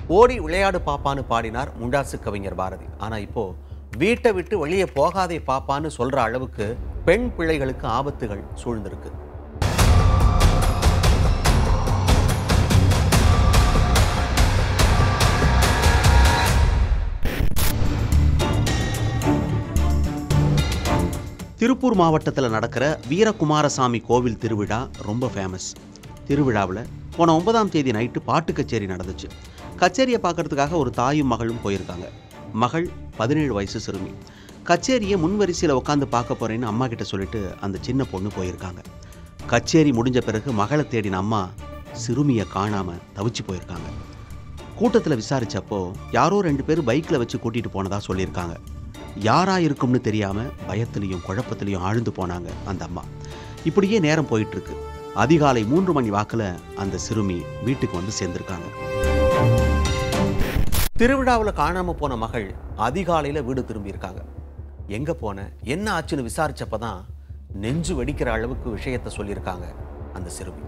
ஓடி விளையாடு பாப்பான்னு பாடினார் முண்டாசு கவிஞர் பாரதி ஆனா இப்போ வீட்டை விட்டு வெளியே போகாதே பாப்பான்னு சொல்ற அளவுக்கு பெண் பிள்ளைகளுக்கு ஆபத்துகள் சூழ்ந்திருக்கு திருப்பூர் மாவட்டத்தில் நடக்கிற வீரகுமாரசாமி கோவில் திருவிழா ரொம்ப ஃபேமஸ் திருவிழாவில் போன ஒன்பதாம் தேதி நைட்டு பாட்டு கச்சேரி நடந்துச்சு கச்சேரியை பார்க்கறதுக்காக ஒரு தாயும் மகளும் போயிருக்காங்க மகள் பதினேழு வயசு சிறுமி கச்சேரியை முன்வரிசையில் உட்காந்து பார்க்க போறேன்னு அம்மா கிட்ட சொல்லிட்டு அந்த சின்ன பொண்ணு போயிருக்காங்க கச்சேரி முடிஞ்ச பிறகு மகளை தேடின அம்மா சிறுமியை காணாம தவிச்சு போயிருக்காங்க கூட்டத்தில் விசாரிச்சப்போ யாரோ ரெண்டு பேர் பைக்கில் வச்சு கூட்டிட்டு போனதா சொல்லியிருக்காங்க யாரா இருக்கும்னு தெரியாம பயத்திலையும் குழப்பத்திலையும் ஆழ்ந்து போனாங்க அந்த அம்மா இப்படியே நேரம் போயிட்டு இருக்கு அதிகாலை மூன்று மணி வாக்குல அந்த சிறுமி வீட்டுக்கு வந்து சேர்ந்திருக்காங்க திருவிழாவில் காணாம போன மகள் அதிகாலையில வீடு திரும்பியிருக்காங்க எங்க போன என்ன ஆச்சுன்னு விசாரிச்சப்பதான் நெஞ்சு வெடிக்கிற அளவுக்கு விஷயத்த சொல்லியிருக்காங்க அந்த சிறுமி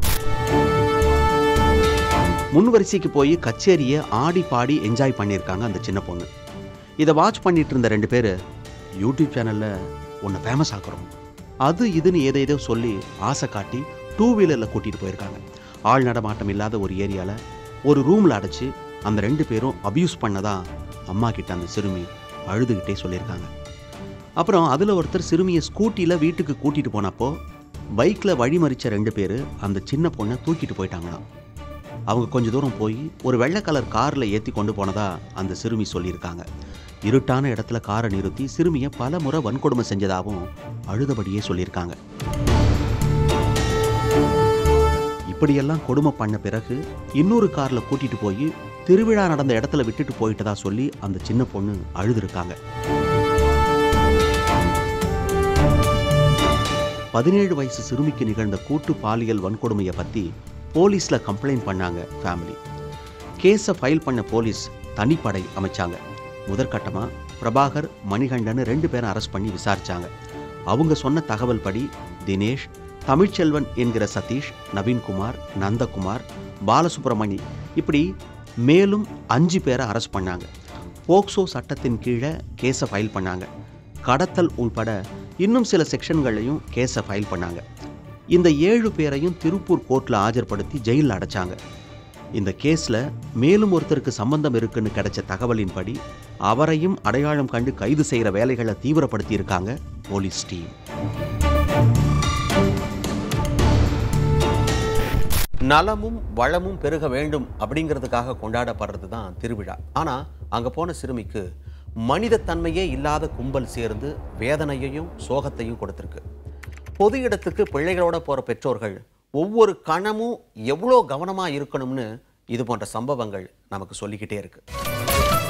முன்வரிசைக்கு போய் கச்சேரியை ஆடி பாடி என்ஜாய் பண்ணியிருக்காங்க அந்த சின்ன பொண்ணு இதை வாட்ச் பண்ணிட்டு இருந்த ரெண்டு பேர் யூடியூப் சேனலில் ஒன்று ஃபேமஸ் ஆக்குறோம் அது இதுன்னு ஏதேதோ சொல்லி ஆசை காட்டி டூ வீலரில் கூட்டிகிட்டு போயிருக்காங்க ஆள் நடமாட்டம் இல்லாத ஒரு ஏரியாவில் ஒரு ரூமில் அடைச்சி அந்த ரெண்டு பேரும் அபியூஸ் பண்ணதா அம்மா கிட்ட அந்த சிறுமி அழுதுகிட்டே சொல்லியிருக்காங்க அப்புறம் அதில் ஒருத்தர் சிறுமியை ஸ்கூட்டியில் வீட்டுக்கு கூட்டிகிட்டு போனப்போ பைக்கில் வழிமறிச்ச ரெண்டு பேர் அந்த சின்ன பொண்ணை தூக்கிட்டு போயிட்டாங்களாம் அவங்க கொஞ்ச தூரம் போய் ஒரு வெள்ளை கலர் காரில் ஏற்றி கொண்டு போனதா அந்த சிறுமி சொல்லியிருக்காங்க இருட்டான இடத்துல காரை நிறுத்தி சிறுமியை பல முறை வன்கொடுமை செஞ்சதாகவும் அழுதபடியே சொல்லியிருக்காங்க இப்படியெல்லாம் கொடுமை பண்ண பிறகு இன்னொரு காரில் கூட்டிட்டு போய் திருவிழா நடந்த இடத்துல விட்டுட்டு போயிட்டதா சொல்லி அந்த சின்ன பொண்ணு அழுதுருக்காங்க பதினேழு வயசு சிறுமிக்கு நிகழ்ந்த கூட்டு பாலியல் வன்கொடுமையை பற்றி போலீஸில் கம்ப்ளைண்ட் பண்ணாங்க ஃபேமிலி கேஸை ஃபைல் பண்ண போலீஸ் தனிப்படை அமைச்சாங்க முதற்கட்டமாக பிரபாகர் மணிகண்டன் ரெண்டு பேரும் அரெஸ்ட் பண்ணி விசாரிச்சாங்க அவங்க சொன்ன தகவல் படி தினேஷ் தமிழ்ச்செல்வன் என்கிற சதீஷ் நவீன்குமார் நந்தகுமார் பாலசுப்ரமணி இப்படி மேலும் அஞ்சு பேரை அரெஸ்ட் பண்ணாங்க போக்சோ சட்டத்தின் கீழே கேஸை ஃபைல் பண்ணாங்க கடத்தல் உள்பட இன்னும் சில செக்ஷன்களையும் கேஸை ஃபைல் பண்ணாங்க இந்த ஏழு பேரையும் திருப்பூர் கோர்ட்டில் ஆஜர்படுத்தி ஜெயிலில் அடைச்சாங்க இந்த கேஸில் மேலும் ஒருத்தருக்கு சம்பந்தம் இருக்குன்னு கிடைச்ச தகவலின்படி அவரையும் அடையாளம் கண்டு கைது செய்கிற வேலைகளை தீவிரப்படுத்தி இருக்காங்க போலீஸ் டீம் நலமும் வளமும் பெருக வேண்டும் அப்படிங்கிறதுக்காக கொண்டாடப்படுறது தான் திருவிழா ஆனால் அங்கே போன சிறுமிக்கு மனிதத்தன்மையே இல்லாத கும்பல் சேர்ந்து வேதனையையும் சோகத்தையும் கொடுத்துருக்கு பொது இடத்துக்கு பிள்ளைகளோட போகிற பெற்றோர்கள் ஒவ்வொரு கணமும் எவ்வளோ கவனமாக இருக்கணும்னு இது போன்ற சம்பவங்கள் நமக்கு சொல்லிக்கிட்டே இருக்கு